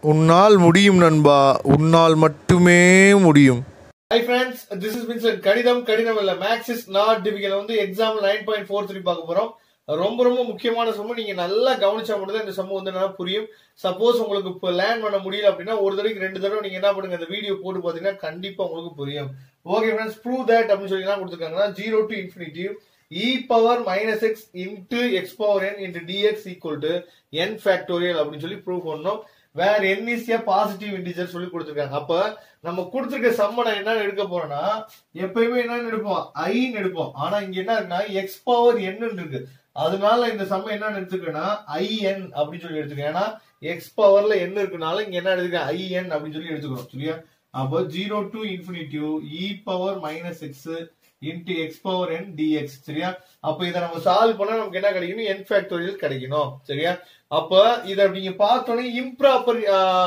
உன்னால் முடியும் நண்பா உன்னால் மட்டுமே முடியும் hi friends this is Vincent கணிதம் கடினம் இல்ல மேக்ஸ் இஸ் நாட் டிபிகல் வந்து exam nine point four three பார்க்க போறோம் ரொம்ப ரொம்ப முக்கியமான சம்மு நீங்க நல்லா கவனிச்சா மட்டும் தான் இந்த சம்மு வந்து நல்லா புரியும் சப்போஸ் உங்களுக்கு இப்போ லேர்ன் பண்ண முடியல அப்படின்னா ஒரு தடவைக்கு ரெண்டு தடவை நீங்க என்ன பண்ணுங்க இந்த வீடியோ போட்டு பாத்தீங்கன்னா கண்டிப்பா உங்களுக்கு புரியும் ஓகே ஃப்ரெண்ட்ஸ் ப்ரூவ் தட் அப்படின்னு சொல்லி என்ன கொடுத்துருக்காங்கன்னா zero to infinity e power minus x into x power n into dx equal to n factorial அப்படின்னு சொல்லி ப்ரூவ் பண்ணோம் வேற n is a positive integer சொல்லி கொடுத்துருக்காங்க அப்ப நம்ம கொடுத்துருக்க சம்ம நான் என்ன எடுக்க போறேன்னா எப்பயுமே என்னன்னு எடுப்போம் ஐன்னு எடுப்போம் ஆனா இங்க என்ன இருக்குன்னா எக்ஸ் பவர் என் இருக்கு அதனால இந்த சம்ம என்ன எடுத்துக்கன்னா ஐஎன் அப்படின்னு சொல்லி எடுத்துக்கேன் ஏன்னா எக்ஸ் பவர்ல என்ன இருக்குனால இங்க என்ன எடுத்துக்க ஐஎன் அப்படின்னு சொல்லி எடுத்துக்கிறோம் சரியா அப்போ zero to infinitive e power minus x into x power n dx சரியா அப்ப இதை நம்ம சால்வ் பண்ணா நமக்கு என்ன கிடைக்கணும் என் ஃபேக்டோரியல் கிடைக்கணும் சரியா அப்ப இத நீங்க பார்த்தோன்னே இம்ப்ராப்பர்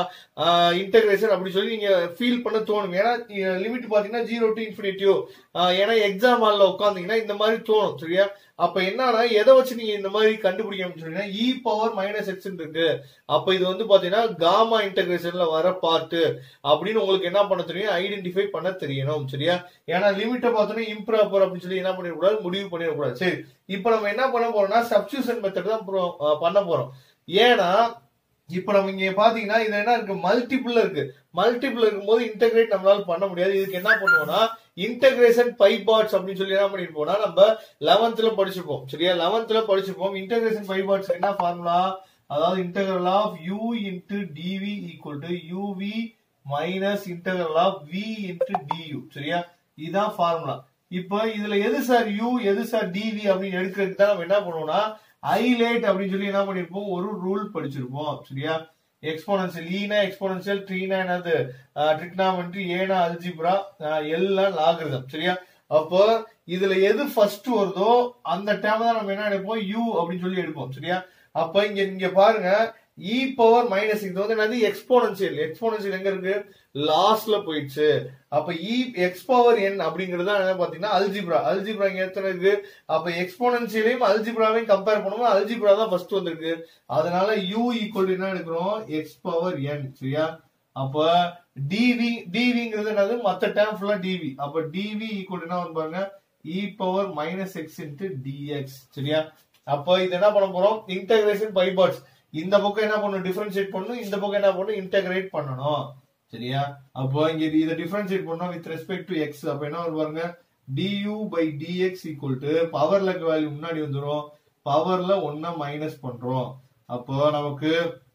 இன்டகிரேஷன் அப்படி சொல்லி நீங்க ஃபீல் பண்ண தோணும் ஏன்னா லிமிட் பாத்தீங்கன்னா ஜீரோ டு இன்ஃபினிட்டிவ் ஏன்னா எக்ஸாம் ஹால்ல உட்காந்தீங்கன்னா இந்த மாதிரி தோணும் சரியா அப்ப என்னன்னா எதை வச்சு நீங்க இந்த மாதிரி கண்டுபிடிக்க சொன்னீங்கன்னா இ பவர் மைனஸ் எக்ஸ் இருக்கு அப்ப இது வந்து பாத்தீங்கன்னா காமா இன்டகிரேஷன்ல வர பார்ட் அப்படின்னு உங்களுக்கு என்ன பண்ண தெரியும் ஐடென்டிஃபை பண்ண தெரியணும் சரியா ஏன்னா லிமிட்டை பார்த்தோன்னா இம்ப்ராப்பர் அப்படின்னு சொல்லி என்ன பண்ணிடக்கூடாது முடிவு பண்ணிடக்கூடாது சரி இப்ப நம்ம என்ன பண்ண போறோம்னா சப்ஸ்டியூஷன் மெத்தட் தான் pro- அஹ் பண்ண போறோம் ஏன்னா இப்ப நம்ம இங்க பாத்தீங்கன்னா இது என்ன இருக்கு மல்டிபிள் இருக்கு மல்டிபிள் இருக்கும்போது இன்டகிரேட் நம்மளால பண்ண முடியாது இதுக்கு என்ன பண்ணுவோம்னா இன்டகிரேஷன் பை பார்ட்ஸ் அப்படின்னு சொல்லி என்ன பண்ணிருப்போம்னா நம்ம லெவன்த்ல படிச்சிருப்போம் சரியா லெவன்த்ல படிச்சிருப்போம் இன்டகிரேஷன் பை பார்ட்ஸ் என்ன ஃபார்முலா அதாவது integral of u into dv equal to uv minus integral of v into du சரியா இதுதான் ஃபார்முலா இப்போ இதுல எது சார் யூ எது சார் டிவி அப்படின்னு எடுக்கிறதுக்கு தான் நம்ம என்ன பண்ணுவோம்னா ஐலேட் அப்படின்னு சொல்லி என்ன பண்ணிருப்போம் ஒரு ரூல் படிச்சிருப்போம் சரியா எக்ஸ்போனன்சியல் ஈனா எக்ஸ்போனன்சியல் ட்ரீனா என்னது ட்ரிக்னாமெட்ரி ஏனா அல்ஜிப்ரா எல்லாம் லாகிருதம் சரியா அப்போ இதுல எது ஃபர்ஸ்ட் வருதோ அந்த டைம் தான் நம்ம என்ன எடுப்போம் யூ அப்படின்னு சொல்லி எடுப்போம் சரியா அப்ப இங்க இங்க பாருங்க இ பவர் மைனஸ் இது வந்து என்னது எக்ஸ்போனன்சியல் எக்ஸ்போனன்சியல் எங்க இருக்கு லாஸ்ட்ல போயிடுச்சு அப்ப இ எக்ஸ் பவர் என் அப்படிங்கிறது தான் என்ன பாத்தீங்கன்னா அல்ஜிப்ரா அல்ஜிப்ரா இங்க எத்தனை இருக்கு அப்ப எக்ஸ்போனன்சியலையும் அல்ஜிப்ராவையும் கம்பேர் பண்ணும்போது அல்ஜிப்ரா தான் ஃபர்ஸ்ட் வந்திருக்கு அதனால யூ ஈக்குவல் என்ன எடுக்கிறோம் எக்ஸ் பவர் என் சரியா அப்ப டிவி டிவிங்கிறது என்னது மத்த டேம் ஃபுல்லா டிவி அப்ப டிவி ஈக்குவல் என்ன வந்து பாருங்க e power minus x into dx சரியா அப்ப இது என்ன பண்ண போறோம் இன்டகிரேஷன் பை பார்ட்ஸ் இந்த பக்கம் என்ன பண்ணணும் டிஃபரன்ஷியேட் பண்ணணும் இந்த பக்கம் என்ன பண்ணணும் இன்டகிரேட் பண்ணணும் சரியா அப்போ இங்க இது- இதை டிஃபரன்ஷியேட் பண்ணோம் வித் ரெஸ்பெக்ட் டு எக்ஸ் அப்ப என்ன வரும் பாருங்க du by dx equal to பவர்ல வேல்யூ முன்னாடி வந்துரும் பவர்ல ஒன்ன மைனஸ் பண்றோம் அப்போ நமக்கு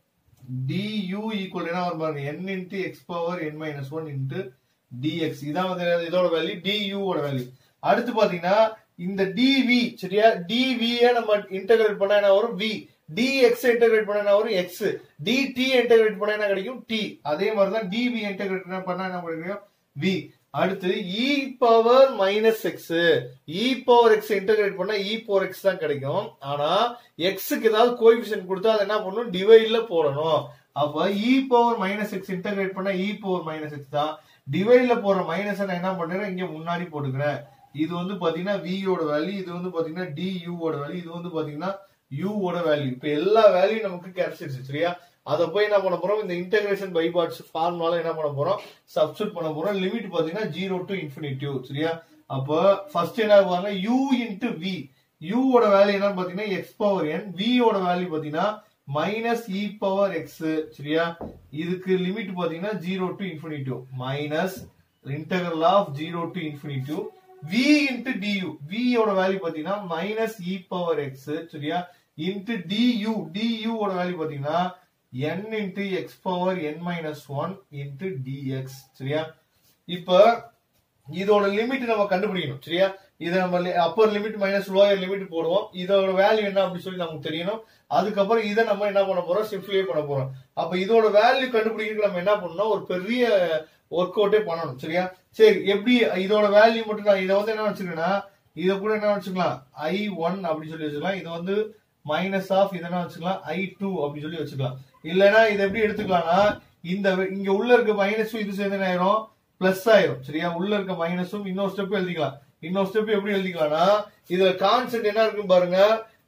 du ஈக்குவல் என்ன வரும் பாருங்க n into x power n minus one into dx இதான் வந்து இதோட வேல்யூ du ஓட வேல்யூ அடுத்து பாத்தீங்கன்னா இந்த dv சரியா dv ய நம்ம இன்டகிரேட் பண்ணா என்ன வரும் v dx இன்டகிரேட் பண்ணா என்ன வரும் x dt இன்டகிரேட் பண்ணா என்ன கிடைக்கும் t அதே மாதிரி தான் dv இன்டகிரேட் பண்ணா என்ன கிடைக்கும் v அடுத்து e power minus x e power x integrate பண்ணா இ பவர் எக்ஸ் தான் கிடைக்கும் ஆனா எக்ஸுக்கு ஏதாவது கோஎஃபிஷியன்ட் கொடுத்தா அதை என்ன பண்ணணும் டிவைட்ல போடணும் அப்ப e power minus x integrate பண்ணா இ பவர் மைனஸ் எக்ஸ் தான் டிவைட்ல போற மைனஸ் நான் என்ன பண்றேன் இங்க முன்னாடி போட்டுக்கிறேன் இது வந்து பாத்தீங்கன்னா v ஓட வேல்யூ இது வந்து பாத்தீங்கன்னா du ஓட வேல்யூ இது வந்து பாத்தீங்கன்னா u ஓட வேல்யூ இப்ப எல்லா வேல்யூ நமக்கு கிடைச்சிருச்சு சரியா அதை போய் என்ன பண்ண போறோம் இந்த இன்டகிரேஷன் பை பார்ட்ஸ் ஃபார்முலால என்ன பண்ண போறோம் சப்ஸ்டிட் பண்ண போறோம் லிமிட் பாத்தீங்கன்னா ஜீரோ டு இன்ஃபினிட்டிவ் சரியா அப்போ ஃபர்ஸ்ட் என்ன பாருங்க u இன்டு v u ஓட வேல்யூ என்னன்னு பாத்தீங்கன்னா எக்ஸ் பவர் n v ஓட வேல்யூ பாத்தீங்கன்னா மைனஸ் இ பவர் எக்ஸ் சரியா இதுக்கு லிமிட் பாத்தீங்கன்னா zero to infinitive minus integral of zero to infinitive v into du v ஓட வேல்யூ பாத்தீங்கன்னா மைனஸ் இ பவர் எக்ஸ் சரியா இன்டு du du ஓட value பாத்தீங்கன்னா n into x power n minus one into dx சரியா இப்ப இதோட limit நம்ம கண்டுபிடிக்கணும் சரியா இதை நம்ம upper limit minus lower limit போடுவோம் இதோட வேல்யூ என்ன அப்படின்னு சொல்லி நமக்கு தெரியணும் அதுக்கப்புறம் இதை நம்ம என்ன பண்ண போறோம் சிம்பிளிஃபை பண்ண போறோம் அப்ப இதோட வேல்யூ கண்டுபிடிக்கிறதுக்கு நம்ம என்ன பண்ணணும் ஒரு பெரிய ஒர்க் அவுட்டே பண்ணணும் சரியா சரி எப்படி இதோட வேல்யூ மட்டும் நான் இதை வந்து என்ன வச்சுக்கேன்னா இதை கூட என்ன வச்சுக்கலாம் ஐ ஒன் அப்படின்னு சொல்லி வச்சுக்கலாம் இதை வந்து மைனஸ் ஆஃப் இதை என்ன வச்சுக்கலாம் ஐ டூ அப்படின்னு சொல்லி வச்சுக்கலாம் இல்லைன்னா இதை எப்படி எடுத்துக்கலாம்னா இந்த இங்க உள்ள இருக்க மைனஸும் இது சேர்ந்து என்ன ஆயிரும் பிளஸ் ஆயிரும் சரியா உள்ள இருக்க மைனஸும் இன்னொரு ஸ்டெப் எழுதிக்கலாம் இன்னொரு ஸ்டெப் எப்படி எழுதிக்கலாம்னா இதுல கான்செப்ட் என்ன இருக்கு பாருங்க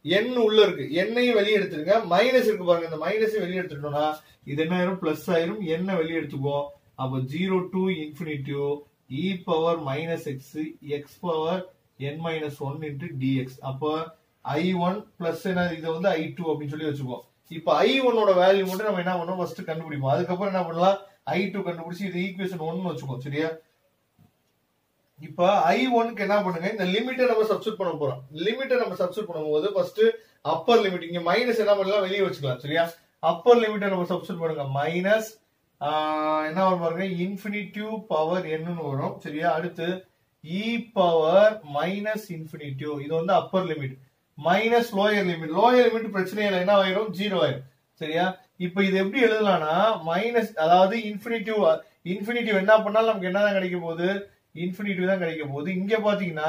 n உள்ள இருக்கு எண்ணையும் வெளியே எடுத்துருங்க மைனஸ் இருக்கு பாருங்க இந்த மைனஸ் வெளியே எடுத்துட்டோம்னா இது என்ன ஆயிரும் பிளஸ் ஆயிரும் என்ன வெளியே எடுத்துக்குவோம் அப்போ zero to infinitive e power minus x x power n minus one into dx அப்போ ஐ ஒன் பிளஸ் என்ன இதை வந்து ஐ டூ அப்படின்னு சொல்லி வச்சுக்குவோம் இப்போ ஐ ஒன்னோட வேல்யூ மட்டும் நம்ம என்ன பண்ணோம் ஃபர்ஸ்ட் கண்டுபிடிப்போம் அதுக்கப்புறம் என்ன பண்ணலாம் ஐ டூ கண்டுபிடிச்சு இது ஈக்குவேஷன் ஒன்னு வச்சுக்கோம் சரியா இப்ப ஐ ஒனுக்கு என்ன பண்ணுங்க இந்த லிமிட்டை நம்ம சப்ஸ்டியூட் பண்ண போறோம் லிமிட்டை நம்ம சப்ஸ்டியூட் பண்ணும்போது ஃபர்ஸ்ட் அப்பர் லிமிட் இங்க மைனஸ் என்ன பண்ணலாம் வெளியே வச்சுக்கலாம் சரியா அப்பர் லிமிட்டை நம்ம சப்ஸ்டியூட் பண்ணுங்க மைனஸ் என்ன வரும் பாருங்க இன்ஃபினிட்டிவ் பவர் என்னன்னு வரும் சரியா அடுத்து இ பவர் மைனஸ் இன்ஃபினிட்டிவ் இது வந்து upper limit minus lower limit lower limit பிரச்சனை இல்லை என்ன ஆயிரும் ஜீரோ ஆயிரும் சரியா இப்ப இது எப்படி எழுதலாம்னா மைனஸ் அதாவது இன்ஃபினிட்டிவ் இன்ஃபினிட்டிவ் என்ன பண்ணாலும் நமக்கு என்னதான் கிடைக்க போகுது இன்ஃபினிட்டிவ் தான் கிடைக்க போகுது இங்க பாத்தீங்கன்னா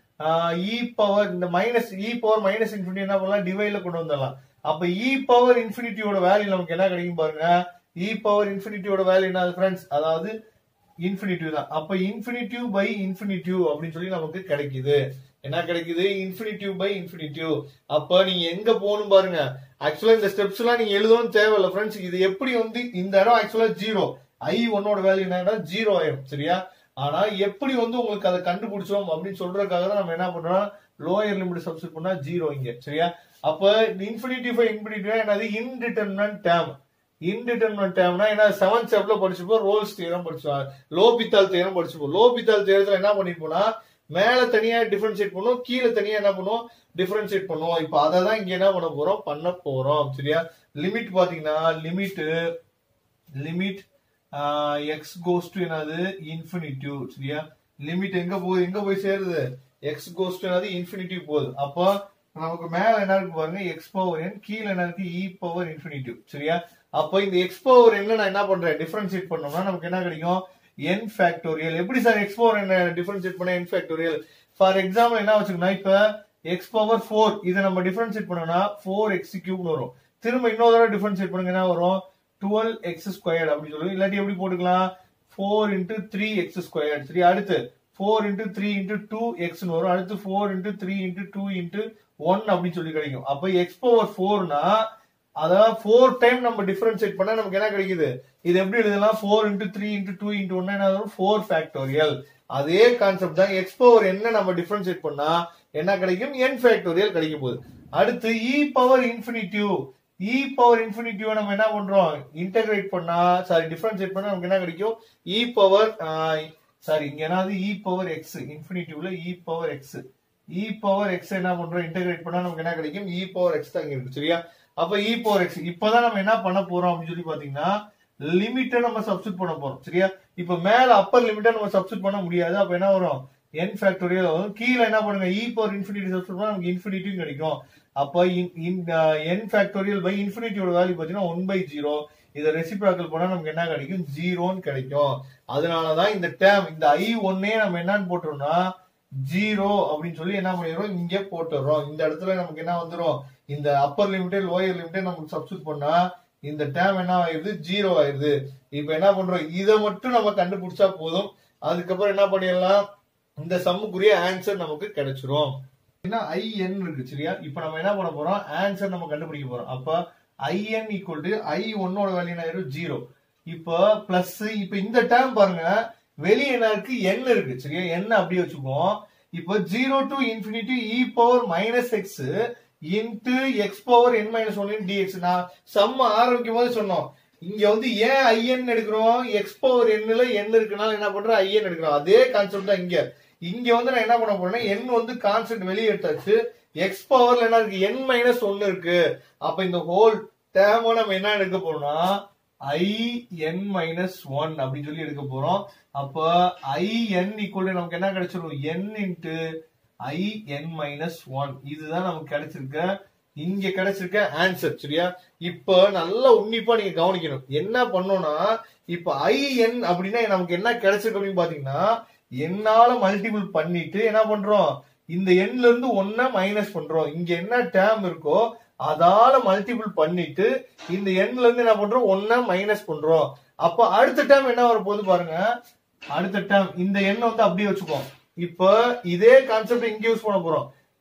இ பவர் இந்த minus e power minus infinity என்ன பண்ணலாம் டிவைட்ல கொண்டு வந்துடலாம் அப்ப இ பவர் இன்ஃபினிட்டியோட வேல்யூ நமக்கு என்ன கிடைக்கும் பாருங்க இ பவர் இன்ஃபினிட்டியோட வேல்யூ என்ன ஃப்ரெண்ட்ஸ் அதாவது இன்ஃபினிட்டிவ் தான் அப்ப இன்ஃபினிட்டிவ் பை இன்ஃபினிட்டிவ் அப்படின்னு சொல்லி நமக்கு கிடைக்குது என்ன கிடைக்குது இன்ஃபினிட்டிவ் பை இன்ஃபினிட்டிவ் அப்ப நீங்க எங்க போகணும் பாருங்க ஆக்சுவலா இந்த ஸ்டெப்ஸ் எல்லாம் நீங்க எழுதவும் தேவையில்ல ஃப்ரெண்ட்ஸ் இது எப்படி வந்து இந்த இடம் ஆக்சுவலா ஜீரோ ஐ ஒன்னோட வேல்யூ என்ன ஜீரோ ஆயிரும் சரியா ஆனா எப்படி வந்து உங்களுக்கு அதை கண்டுபிடிச்சோம் அப்படின்னு சொல்றதுக்காக தான் நம்ம என்ன பண்றோம் லோயர் லிமிட் சப்ஸ்டிட் பண்ணா ஜீரோ இங்க சரியா அப்ப இன்ஃபினிட்டி ஃபை இன்ஃபினிட்டி என்னது இன்டிட்டர்மினன்ட் டேம் இன்டிட்டர்மினன்ட் டேம்னா என்ன செவன்த் ஸ்டெப்ல படிச்சுப்போம் ரோல்ஸ் தேரம் படிச்சோம் லோ பித்தால் தேரம் படிச்சுப்போம் லோ பித்தால் தேரத்துல என்ன பண்ணிருப்போம்னா மேல தனியா டிஃபரன்ஷியேட் பண்ணுவோம் கீழே தனியா என்ன பண்ணுவோம் டிஃபரன்ஷியேட் பண்ணுவோம் இப்போ அதை தான் இங்க என்ன பண்ண போறோம் பண்ண போறோம் சரியா லிமிட் பாத்தீங்கன்னா limit limit x goes to என்னது இன்ஃபினிட்டிவ் சரியா லிமிட் எங்க போகுது எங்க போய் சேருது எக்ஸ் கோஸ் டு என்னது இன்ஃபினிட்டிவ் போகுது அப்போ நமக்கு மேல என்ன இருக்கு பாருங்க எக்ஸ் பவர் என் கீழே என்ன இருக்கு இ பவர் இன்ஃபினிட்டிவ் சரியா அப்போ இந்த எக்ஸ் பவர் என்ன நான் என்ன பண்றேன் டிஃபரன்ஷியேட் பண்ணோம்னா நமக்கு என்ன கிடைக்கும் என் ஃபேக்டோரியல் எப்படி சார் எக்ஸ் பவர் என்ன டிஃபரன்ஷியேட் பண்ண என் ஃபேக்டோரியல் ஃபார் எக்ஸாம்பிள் என்ன வச்சுக்கணும் இப்ப எக்ஸ் பவர் ஃபோர் இதை நம்ம டிஃபரன்ஷியேட் பண்ணோம்னா ஃபோர் எக்ஸ் கியூப்னு வரும் திரும்ப இன்னொரு தடவை டிஃபரன்ஷியேட் பண்ணுங்க என்ன வரும் டுவெல் எக்ஸ் ஸ்கொயர்ட் அப்படின்னு சொல்லி இல்லாட்டி எப்படி போட்டுக்கலாம் four into three x squared சரி அடுத்து four into three into two எக்ஸ்னு வரும் அடுத்து four into three into two into one அப்படின்னு சொல்லி கிடைக்கும் அப்ப எக்ஸ் பவர் ஃபோர்னா அதாவது ஃபோர் டைம் நம்ம டிஃபரன்ஷியேட் பண்ணா நமக்கு என்ன கிடைக்குது இது எப்படி எழுதலாம் four into three into two into one என்ன வரும் ஃபோர் ஃபேக்டோரியல் அதே கான்செப்ட் தான் எக்ஸ் பவர் என்ன நம்ம டிஃபரன்ஷியேட் பண்ணா என்ன கிடைக்கும் என் ஃபேக்டோரியல் கிடைக்கும் போகுது அடுத்து e power infinitive e power infinitive நம்ம என்ன பண்றோம் இன்டகிரேட் பண்ணா சாரி டிஃபரன்ஷியேட் பண்ணா நமக்கு என்ன கிடைக்கும் இ பவர் சாரி இங்க என்னது இ பவர் எக்ஸ் இன்ஃபினிட்டிவ்ல e power x e power x என்ன பண்றோம் இன்டகிரேட் பண்ணா நமக்கு என்ன கிடைக்கும் இ பவர் எக்ஸ் தான் இங்க இருக்கு சரியா அப்ப இ பவர் எக்ஸ் இப்பதான் நம்ம என்ன பண்ண போறோம் அப்படின்னு சொல்லி பாத்தீங்கன்னா லிமிட்டை நம்ம சப்ஸ்டிட் பண்ண போறோம் சரியா இப்ப மேல அப்பர் லிமிட்டை நம்ம சப்ஸ்டிட் பண்ண முடியாது அப்ப என்ன வரும் என் ஃபேக்டோரியல் வரும் கீழே என்ன பண்ணுங்க இ பவர் இன்ஃபினிட்டி சப்ஸ்டிட் பண்ணா நமக்கு இன்ஃபினிட்டியும் கிடைக்கும் அப்ப என் ஃபேக்டோரியல் பை இன்ஃபினிட்டியோட வேல்யூ பாத்தீங்கன்னா ஒன் பை ஜீரோ இதை ரெசிப்ராக்கல் பண்ணா நமக்கு என்ன கிடைக்கும் ஜீரோன்னு கிடைக்கும் அதனாலதான் இந்த டேம் இந்த ஐ ஒன்னே நம்ம என்னன்னு போட்டுறோம்னா ஜீரோ அப்படின்னு சொல்லி என்ன பண்ணிடுறோம் இங்க போட்டுறோம் இந்த இடத்துல நமக்கு என்ன வந்துடும் இந்த அப்பர் லிமிட்டே லோயர் லிமிட்டே நமக்கு சப்ஸ்டியூட் பண்ணா இந்த டேம் என்ன ஆயிருது ஜீரோ ஆயிருது இப்ப என்ன பண்றோம் இதை மட்டும் நம்ம கண்டுபிடிச்சா போதும் அதுக்கப்புறம் என்ன பண்ணிடலாம் இந்த சம்முக்குரிய ஆன்சர் நமக்கு கிடைச்சிரும் என்ன ஐஎன் இருக்கு சரியா இப்ப நம்ம என்ன பண்ண போறோம் ஆன்சர் நம்ம கண்டுபிடிக்க போறோம் அப்ப ஐஎன் ஈக்குவல் டு ஐ ஒன்னோட வேல்யூ என்ன ஆயிரும் ஜீரோ இப்போ பிளஸ் இப்ப இந்த டேம் பாருங்க வெளியே என்ன இருக்கு என் இருக்கு சரியா என்ன அப்படியே வச்சுக்குவோம் இப்போ zero to infinity e power minus x into x power n minus one dx நான் சம்ம ஆரம்பிக்கும் போது சொன்னோம் இங்க வந்து ஏன் ஐஎன் எடுக்கிறோம் எக்ஸ் பவர் எண்ணுல என் இருக்குனால என்ன பண்றோம் ஐஎன் எடுக்கிறோம் அதே கான்செப்ட் தான் இங்க இங்க வந்து நான் என்ன பண்ண போறேன்னா என் வந்து கான்செப்ட் வெளியே எடுத்தாச்சு எக்ஸ் பவர்ல என்ன இருக்கு என் மைனஸ் ஒன்னு இருக்கு அப்ப இந்த ஹோல் டேம் நம்ம என்ன எடுக்க போறோம்னா ஐ என் மைனஸ் ஒன் அப்படின்னு சொல்லி எடுக்க போறோம் அப்ப ஐ என் ஈக்குவல் நமக்கு என்ன கிடைச்சிரும் n into I n minus one இதுதான் நமக்கு கிடைச்சிருக்க இங்க கிடைச்சிருக்க ஆன்சர் சரியா இப்ப நல்லா உன்னிப்பா நீங்க கவனிக்கணும் என்ன பண்ணோம்னா இப்ப ஐ என் அப்படின்னா நமக்கு என்ன கிடைச்சிருக்கு அப்படின்னு பாத்தீங்கன்னா என்னால மல்டிபிள் பண்ணிட்டு என்ன பண்றோம் இந்த எண்ல இருந்து ஒன்ன மைனஸ் பண்றோம் இங்க என்ன டேம் இருக்கோ அதால மல்டிபிள் பண்ணிட்டு இந்த எண்ல இருந்து என்ன பண்றோம் ஒன்ன மைனஸ் பண்றோம் அப்ப அடுத்த டேம் என்ன வர போகுது பாருங்க அடுத்த டேம் இந்த எண்ணை வந்து அப்படியே வச்சுக்கோம் இப்ப இதே கான்செப்ட் இங்க யூஸ் பண்ண போறோம்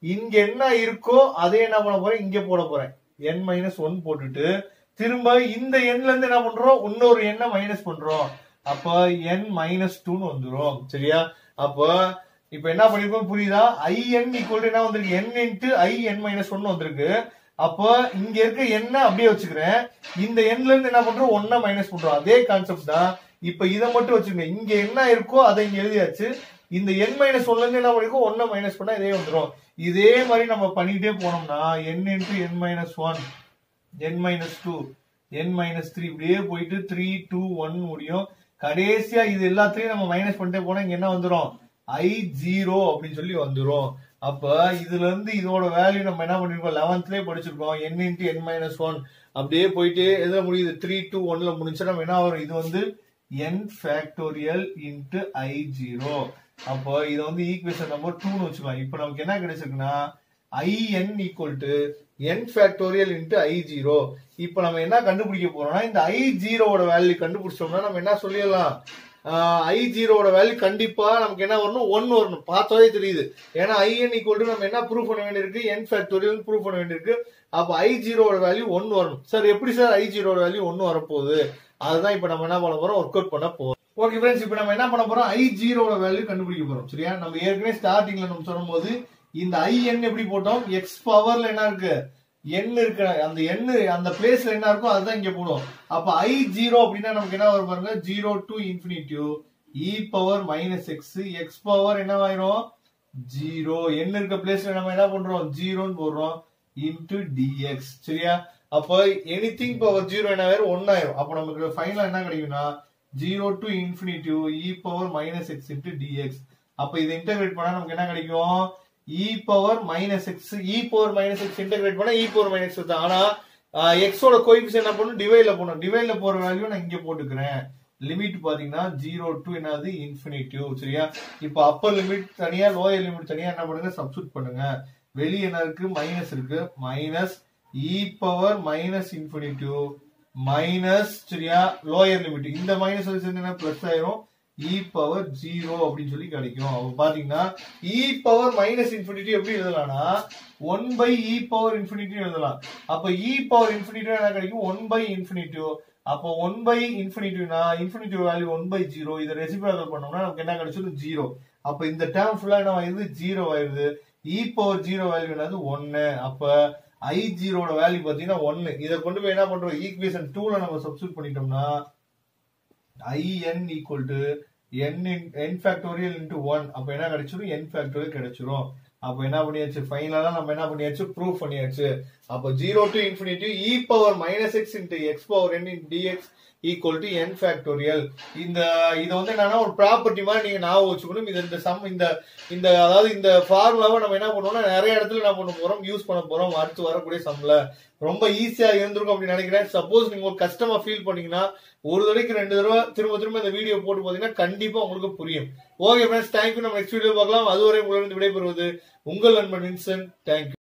இங்க என்ன இருக்கோ அதே என்ன பண்ண போறேன் இங்க போட போறேன் என் மைனஸ் ஒன் போட்டுட்டு திரும்ப இந்த எண்ல இருந்து என்ன பண்றோம் இன்னொரு எண்ணை மைனஸ் பண்றோம் அப்ப என் மைனஸ் டூன்னு வந்துரும் சரியா அப்ப இப்ப என்ன பண்ணிருக்கோம் புரியுதா ஐ என் ஈக்குவல் என்ன வந்திருக்கு என் இன்ட்டு ஐ என் மைனஸ் ஒன்னு வந்திருக்கு அப்போ இங்க இருக்க எண்ணை அப்படியே வச்சுக்கிறேன் இந்த எண்ல இருந்து என்ன பண்றோம் ஒன்ன மைனஸ் பண்றோம் அதே கான்செப்ட் தான் இப்ப இதை மட்டும் வச்சுக்கோங்க இங்க என்ன இருக்கோ அதை இங்க எழுதியாச்சு இந்த என் மைனஸ் ஒன்ல இருந்து என்ன பண்ணிருக்கோம் ஒன்ன மைனஸ் பண்ணா இதே வந்துரும் இதே மாதிரி நம்ம பண்ணிக்கிட்டே போனோம்னா n into n minus one n minus two n minus three இப்படியே போயிட்டு த்ரீ டூ ஒன் முடியும் கடைசியா இது எல்லாத்தையும் நம்ம மைனஸ் பண்ணிட்டே போனா இங்க என்ன வந்துரும் ஐ ஜீரோ அப்படின்னு சொல்லி வந்துரும் அப்ப இதுல இருந்து இதோட வேல்யூ நம்ம என்ன பண்ணிருக்கோம் லெவன்த்லயே படிச்சிருக்கோம் n into n minus one அப்படியே போயிட்டு எதுல முடியுது த்ரீ டூ ஒன்ல முடிஞ்சா நம்ம என்ன வரும் இது வந்து n factorial into I zero அப்போ இதை வந்து ஈக்குவேஷன் நம்பர் டூன்னு வச்சுக்கலாம் இப்போ நமக்கு என்ன கிடைச்சிருக்குன்னா I n equal to n factorial into I zero இப்போ நம்ம என்ன கண்டுபிடிக்க போறோம்னா இந்த ஐ ஜீரோவோட வேல்யூ கண்டுபிடிச்சோம்னா நம்ம என்ன சொல்லிடலாம் ஐ ஜீரோவோட வேல்யூ கண்டிப்பா நமக்கு என்ன வரணும் ஒன் வரணும் பார்த்தாலே தெரியுது ஏன்னா ஐ என் ஈக்குவல் நம்ம என்ன ப்ரூவ் பண்ண வேண்டியிருக்கு என் ஃபேக்டோரியல் ப்ரூவ் பண்ண வேண்டியிருக்கு அப்போ ஐ ஜீரோவோட வேல்யூ ஒன் வரணும் சார் எப்படி சார் ஐ ஜீரோட வேல்யூ ஒன்னு வரப்போகுது அதுதான் இப்போ நம்ம என்ன பண்ண போறோம் ஒர்க் அவுட் பண்ண போறோம் ஓகே ஃப்ரெண்ட்ஸ் இப்போ நம்ம என்ன பண்ண போறோம் ஐ ஜீரோட வேல்யூ கண்டுபிடிக்க போறோம் சரியா நம்ம ஏற்கனவே ஸ்டார்டிங்ல நம்ம சொல்லும்போது இந்த ஐ என் எப்படி போட்டோம் எக்ஸ் பவர்ல என்ன இருக்கு எண் இருக்கு அந்த எண்ணு அந்த பிளேஸ்ல என்ன இருக்கோ அதுதான் இங்க போடும் அப்ப ஐ ஜீரோ அப்படின்னா நமக்கு என்ன வரும் பாருங்க zero to infinitive e power minus x x power என்ன ஆயிரும் ஜீரோ எண் இருக்க பிளேஸ்ல நம்ம என்ன பண்றோம் ஜீரோன்னு போடுறோம் இன்டு டிஎக்ஸ் சரியா அப்போ எனி திங் பவர் ஜீரோ என்ன ஆயிரும் ஒன் ஆயிரும் அப்போ நமக்கு ஃபைனலா என்ன கிடைக்கும்னா zero to infinitive e power minus x into dx அப்ப இதை இன்டகிரேட் பண்ணா நமக்கு என்ன கிடைக்கும் e power minus x e power minus x integrate பண்ணா இ பவர் மைனஸ் எக்ஸ் ஆனா எக்ஸோட கோஎஃபிஷியன்ட் என்ன பண்ணும் டிவைட்ல போடணும் டிவைட்ல போற வேல்யூ நான் இங்க போட்டுக்கிறேன் லிமிட் பாத்தீங்கன்னா ஜீரோ டு என்னது இன்ஃபினிட்டிவ் சரியா இப்போ அப்பர் லிமிட் தனியா லோயர் லிமிட் தனியா என்ன பண்ணுங்க சப்ஸ்டியூட் பண்ணுங்க வெளியே என்ன இருக்கு மைனஸ் இருக்கு minus e power minus infinitive minus சரியா லோயர் லிமிட் இந்த மைனஸ் சேர்ந்து என்ன பிளஸ் ஆயிரும் இ பவர் ஜீரோ அப்படின்னு சொல்லி கிடைக்கும் அப்ப பாத்தீங்கன்னா இ பவர் மைனஸ் இன்ஃபினிட்டி எப்படி எழுதலாம்னா one by e power infinity எழுதலாம் அப்ப இ பவர் இன்ஃபினிட்டி என்ன கிடைக்கும் ஒன் பை இன்ஃபினிட்டிவ் அப்போ ஒன் பை இன்ஃபினிட்டிவ்னா infinitive value one by zero இதை ரெசிபிராக்கல் பண்ணோம்னா நமக்கு என்ன கிடைச்சது ஜீரோ அப்ப இந்த டேர்ம் ஃபுல்லா என்ன ஆயிருது ஜீரோ ஆயிருது இ பவர் ஜீரோ வேல்யூ என்னது ஒன்னு அப்ப ஐ ஜீரோட வேல்யூ பாத்தீங்கன்னா ஒன்னு இதை கொண்டு போய் என்ன பண்றோம் ஈக்குவேஷன் டூல நம்ம சப்ஸ்டியூட் பண்ணிட்டோம்னா I n equal to n n factorial into one அப்ப என்ன கிடைச்சிரும் என் ஃபேக்டோரியல் கிடைச்சிரும் அப்ப என்ன பண்ணியாச்சு ஃபைனலா நம்ம என்ன பண்ணியாச்சு ப்ரூவ் பண்ணியாச்சு அப்ப zero to infinity e power minus x into x power n in dx equal to n factorial இந்த இது வந்து என்னன்னா ஒரு ப்ராப்பர்ட்டி மாதிரி நீங்க ஞாபகம் வச்சுக்கணும் இது இந்த சம் இந்த இந்த அதாவது இந்த ஃபார்முலாவை நம்ம என்ன பண்ணுவோம்னா நிறைய இடத்துல என்ன பண்ண போறோம் யூஸ் பண்ண போறோம் அடுத்து வரக்கூடிய சம்ல ரொம்ப ஈஸியா இருந்திருக்கும் அப்படின்னு நினைக்கிறேன் சப்போஸ் நீங்க ஒரு கஷ்டமா ஃபீல் பண்ணீங்கன்னா ஒரு தடவைக்கு ரெண்டு தடவை திரும்ப திரும்ப இந்த வீடியோ போட்டு பாத்தீங்கன்னா கண்டிப்பா உங்களுக்கு புரியும் ஓகே ஃப்ரெண்ட்ஸ் தேங்க்யூ நம்ம நெக்ஸ்ட் வீடியோ பார்க்கலாம் அதுவரை உங்களிடம் விடைபெறுவது உங்கள் நண்பன் வின்சன் தேங்க்யூ